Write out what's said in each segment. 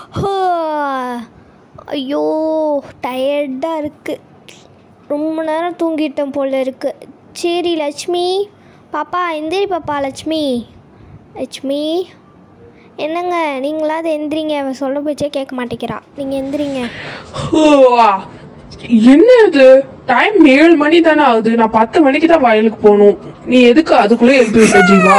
ஹோ, ஐயோ டயர்டாக இருக்குது ரொம்ப நேரம் தூங்கிட்டேன் போல இருக்கு சரி லட்சுமி பாப்பா எந்திரி பாப்பா லட்சுமி லட்சுமி என்னங்க நீங்களாவது எந்திரிங்க அவன் சொல்ல பேச்சே கேட்க மாட்டேங்கிறா நீங்கள் எந்திரிங்க ஹுவா. என்ன இது டைம் ஏழு மணி தானே ஆகுது நான் பத்து மணிக்கு தான் வயலுக்கு போகணும் நீ எதுக்கு அதுக்குள்ளே எழுப்பி விட்ட ஜீவா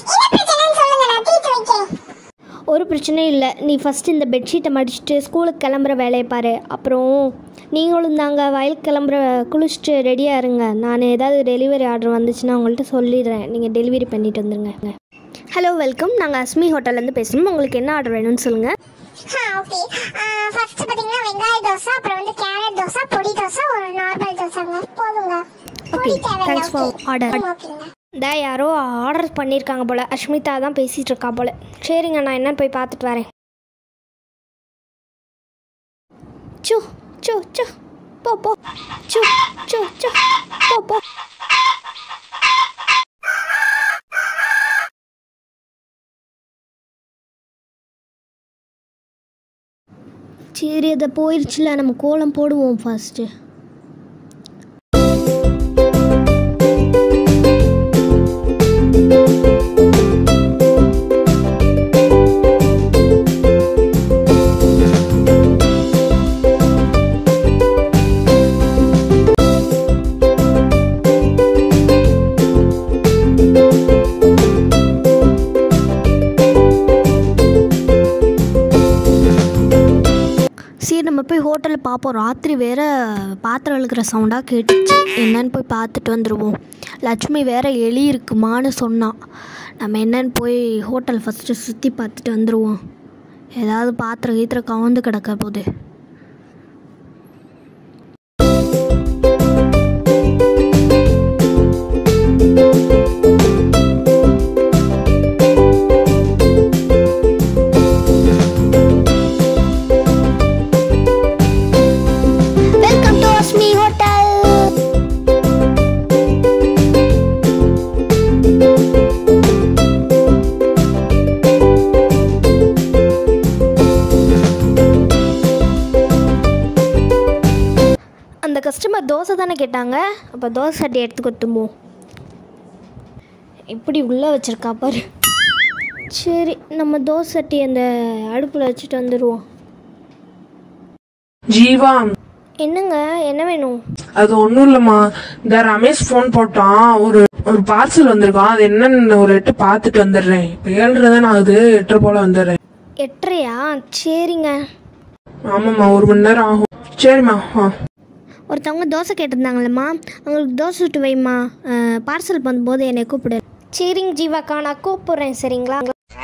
ஒரு பிரச்சனையும் இல்லை நீ ஃபஸ்ட்டு இந்த பெட்ஷீட்டை மடிச்சுட்டு ஸ்கூலுக்கு கிளம்புற வேலையை பாரு அப்புறம் நீங்களும் தாங்க வயலுக்கு கிளம்புற குளிச்சுட்டு ரெடியாக இருங்க நான் ஏதாவது டெலிவரி ஆர்டர் வந்துச்சுன்னா உங்கள்கிட்ட சொல்லிடுறேன் நீங்கள் டெலிவரி பண்ணிட்டு வந்துடுங்க ஹலோ வெல்கம் நாங்கள் அஸ்மி ஹோட்டல்லேருந்து பேசுகிறோம் உங்களுக்கு என்ன ஆர்டர் வேணும்னு சொல்லுங்கள் ஆ ஓகே ஃபர்ஸ்ட் பாத்தீங்கன்னா வெங்காய தோசை அப்புறம் வந்து கேரட் தோசை பொடி தோசை ஒரு நார்மல் தோசைங்க போதுங்க ஓகே தேங்க்ஸ் ஃபார் ஆர்டர் ஓகேங்க இந்த யாரோ ஆர்டர் பண்ணியிருக்காங்க போல் அஷ்மிதா தான் பேசிகிட்டு இருக்கா போல் சரிங்க நான் என்னன்னு போய் பார்த்துட்டு வரேன் சு சு சு போ போ சு சு சு போ போ சரி அதை போயிடுச்சுல நம்ம கோலம் போடுவோம் ஃபர்ஸ்ட்டு சரி நம்ம போய் ஹோட்டலில் பார்ப்போம் ராத்திரி வேற பாத்திரம் இழுக்கிற சவுண்டாக கேட்டுச்சு என்னன்னு போய் பார்த்துட்டு வந்துடுவோம் லட்சுமி வேற எலி இருக்குமான்னு சொன்னான் நம்ம என்னன்னு போய் ஹோட்டல் ஃபஸ்ட்டு சுற்றி பார்த்துட்டு வந்துடுவோம் ஏதாவது பாத்திரம் கீத்திரம் கவுந்து கிடக்க போகுது வெல்கம் டு அஸ்மி ஹோட்டல் அந்த கஸ்டமர் தோசை தானே கேட்டாங்க அப்போ தோசை சட்டி எடுத்து கொடுத்துமோ எப்படி உள்ளே வச்சிருக்கா பாரு சரி நம்ம தோசை சட்டி அந்த அடுப்பில் வச்சுட்டு வந்துடுவோம் ஜீவா என்னங்க என்ன வேணும் அது ஒண்ணும் இல்லம்மா இந்த ரமேஷ் ஃபோன் போட்டான் ஒரு ஒரு பார்சல் வந்திருக்கான் அது என்னன்னு ஒரு எட்டு பார்த்துட்டு வந்துடுறேன் இப்போ ஏழ்ரை தானே ஆகுது எட்டரை போல வந்துடுறேன் எட்டரையா சரிங்க ஆமாம்மா ஒரு மணி நேரம் ஆகும் சரிம்மா ஆ ஒருத்தவங்க தோசை கேட்டிருந்தாங்களம்மா அவங்களுக்கு தோசை சுட்டு வைம்மா பார்சல் பண்ணும்போது என்னை கூப்பிடு சரிங்க ஜீவாக்கா நான் கூப்பிட்றேன் சரிங்களா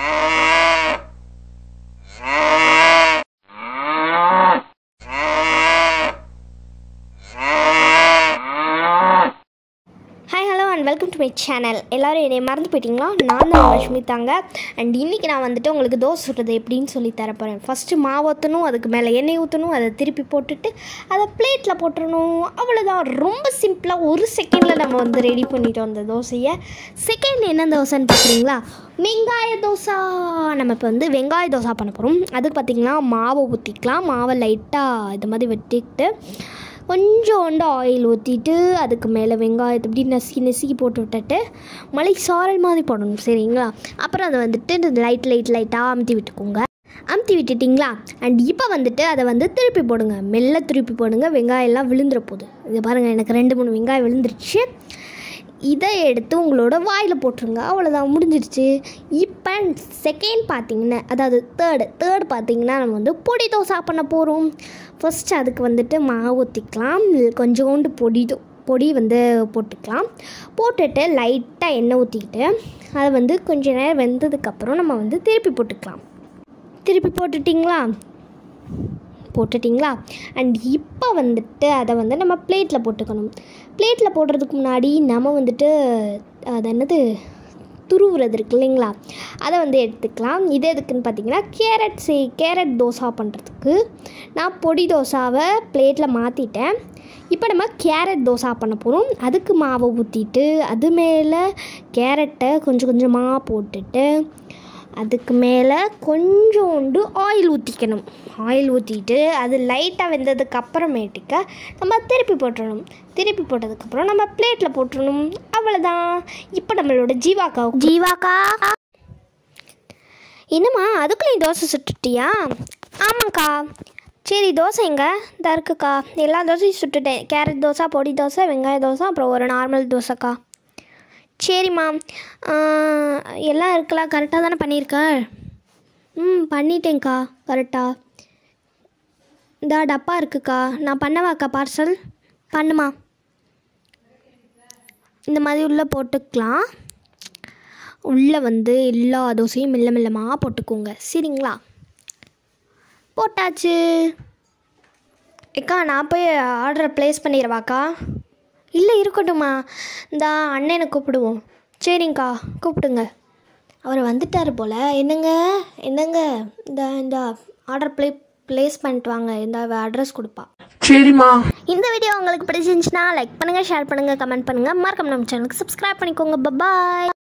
hi hello and welcome to my channel எல்லோரும் என்னை மறந்து போயிட்டீங்களா நான் தான் லட்சுமி தாங்க அண்ட் இன்றைக்கி நான் வந்துட்டு உங்களுக்கு தோசை சுடுறது எப்படின்னு சொல்லி தரப்போகிறேன் ஃபஸ்ட்டு மாவு ஊற்றணும் அதுக்கு மேலே எண்ணெய் ஊற்றணும் அதை திருப்பி போட்டுட்டு அதை பிளேட்டில் போட்டுறணும் அவ்வளோதான் ரொம்ப சிம்பிளாக ஒரு செகண்டில் நம்ம வந்து ரெடி பண்ணிட்டோம் அந்த தோசையை செகண்ட் என்ன தோசைன்னு பார்க்குறீங்களா வெங்காய தோசை நம்ம இப்போ வந்து வெங்காய தோசை பண்ண போகிறோம் அதுக்கு பார்த்திங்கன்னா மாவை ஊற்றிக்கலாம் மாவை லைட்டாக இது மாதிரி வெட்டிக்கிட்டு கொஞ்சோண்டு ஆயில் ஊற்றிட்டு அதுக்கு மேலே வெங்காயத்தை இப்படி நசுக்கி நசுக்கி போட்டு விட்டுட்டு மலை சாரல் மாதிரி போடணும் சரிங்களா அப்புறம் அதை வந்துட்டு லைட் லைட் லைட்டாக அமுத்தி விட்டுக்கோங்க அமுத்தி விட்டுட்டிங்களா அண்ட் இப்போ வந்துட்டு அதை வந்து திருப்பி போடுங்க மெல்ல திருப்பி போடுங்க வெங்காயம் எல்லாம் விழுந்துற போகுது இது பாருங்கள் எனக்கு ரெண்டு மூணு வெங்காயம் விழுந்துருச்சு இதை எடுத்து உங்களோட வாயில் போட்டுருங்க அவ்வளோதான் முடிஞ்சிடுச்சு இப்போ செகண்ட் பார்த்தீங்கன்னா அதாவது தேர்டு தேர்ட் பார்த்தீங்கன்னா நம்ம வந்து பொடி தோசை பண்ண போகிறோம் ஃபஸ்ட்டு அதுக்கு வந்துட்டு மாவு ஊற்றிக்கலாம் கொஞ்சோண்டு பொடி தோ- பொடி வந்து போட்டுக்கலாம் போட்டுட்டு லைட்டாக எண்ணெய் ஊற்றிக்கிட்டு அதை வந்து கொஞ்ச நேரம் வெந்ததுக்கப்புறம் நம்ம வந்து திருப்பி போட்டுக்கலாம் திருப்பி போட்டுட்டிங்களா போட்டுட்டிங்களா அண்ட் இப்போ வந்துட்டு அதை வந்து நம்ம பிளேட்டில் போட்டுக்கணும் பிளேட்டில் போடுறதுக்கு முன்னாடி நம்ம வந்துட்டு அது என்னது துருவுறது இருக்கு இல்லைங்களா அதை வந்து எடுத்துக்கலாம் இது எதுக்குன்னு பார்த்தீங்கன்னா கேரட் செய் கேரட் தோசை பண்ணுறதுக்கு நான் பொடி தோசாவை பிளேட்டில் மாற்றிட்டேன் இப்போ நம்ம கேரட் தோசை பண்ண போகிறோம் அதுக்கு மாவை ஊற்றிட்டு அது மேலே கேரட்டை கொஞ்சம் கொஞ்சமாக போட்டுட்டு அதுக்கு மேலே கொஞ்சோண்டு ஆயில் ஊற்றிக்கணும் ஆயில் ஊற்றிட்டு அது லைட்டாக வெந்ததுக்கு அப்புறமேட்டுக்க நம்ம திருப்பி போட்டுடணும் திருப்பி போட்டதுக்கப்புறம் நம்ம பிளேட்டில் போட்டுடணும் அவ்வளோதான் இப்போ நம்மளோட ஜீவாக்கா ஜீவாக்கா என்னம்மா அதுக்குள்ளேயும் தோசை சுட்டுட்டியா ஆமாங்க்கா சரி தோசை எங்க இந்த இருக்குக்கா எல்லா தோசையும் சுட்டுட்டேன் கேரட் தோசை பொடி தோசை வெங்காய தோசை அப்புறம் ஒரு நார்மல் தோசைக்கா சரிம்மா ஆ, எல்லாம் இருக்கலாம் கரெக்டாக தானே பண்ணியிருக்க ம் பண்ணிட்டேங்க்கா கரெக்டாக இந்த டப்பா இருக்குக்கா நான் பண்ணவாக்கா பார்சல் பண்ணுமா இந்த மாதிரி உள்ளே போட்டுக்கலாம் உள்ளே வந்து எல்லா தோசையும் மெல்ல மெல்லமாக போட்டுக்கோங்க சரிங்களா போட்டாச்சு ஏக்கா நான் போய் ஆர்டரை ப்ளேஸ் பண்ணிடவாக்கா இல்லை இருக்கட்டும்மா இந்த அண்ணனை கூப்பிடுவோம் சரிங்க்கா கூப்பிடுங்க அவர் வந்துட்டார் போல் என்னங்க என்னங்க இந்த இந்த ஆர்டர் ப்ளே ப்ளேஸ் பண்ணிட்டு வாங்க இந்த அட்ரஸ் கொடுப்பா சரிம்மா இந்த வீடியோ உங்களுக்கு பிடிச்சிருந்துச்சுன்னா லைக் பண்ணுங்கள் ஷேர் பண்ணுங்கள் கமெண்ட் பண்ணுங்கள் மறக்காம நம்ம சேனலுக்கு சப்ஸ்கிரைப் பண்ணிக்கோங்க பபாய்